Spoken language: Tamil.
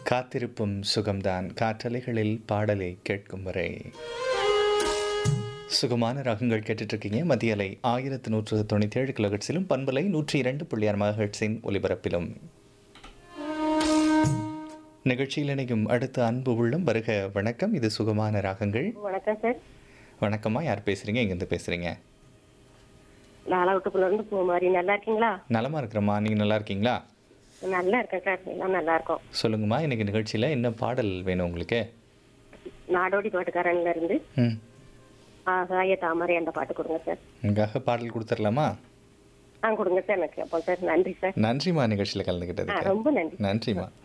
காத்திருப்பும் சுகம்தான் காற்றலைகளில் பாடலை கேட்கும் வரை சுகமான ராகங்கள் கேட்டுட்டு இருக்கீங்க மத்திய அலை ஆயிரத்து நூற்று தொண்ணூற்றி ஏழு கிலோஹெட்ஸிலும் பண்பலை நூற்றி இரண்டு புள்ளி ஆறு மகஹெட்ஸின் ஒலிபரப்பிலும் நிகழ்ச்சியில் இணையும் அடுத்த அன்பு உள்ளம் வருக வணக்கம் இது சுகமான ராகங்கள் வணக்கம் சார் வணக்கம்மா யார் பேசுறீங்க எங்கேருந்து பேசுறீங்க லாலாவுட்டுக்குள்ள இருந்து போ மாதிரி நல்லா இருக்கீங்களா நலமா இருக்கிறம்மா நீங்க நல்லா இருக்கீங்களா நல்லா இருக்கேன் சார் எல்லாம் நல்லா இருக்கும் சொல்லுங்கம்மா இன்னைக்கு நிகழ்ச்சியில் என்ன பாடல் வேணும் உங்களுக்கு நாடோடி பாட்டுக்காரன்ல இருந்து ம் ஆகாய தாமரை அந்த பாட்டு கொடுங்க சார் உங்களுக்காக பாடல் கொடுத்துடலாமா ஆ கொடுங்க சார் எனக்கு அப்போ சார் நன்றி சார் நன்றிம்மா நிகழ்ச்சியில் ஆ கலந்துக்கிட்டதுக்கு ரொம்ப நன்றி நன்றிம்மா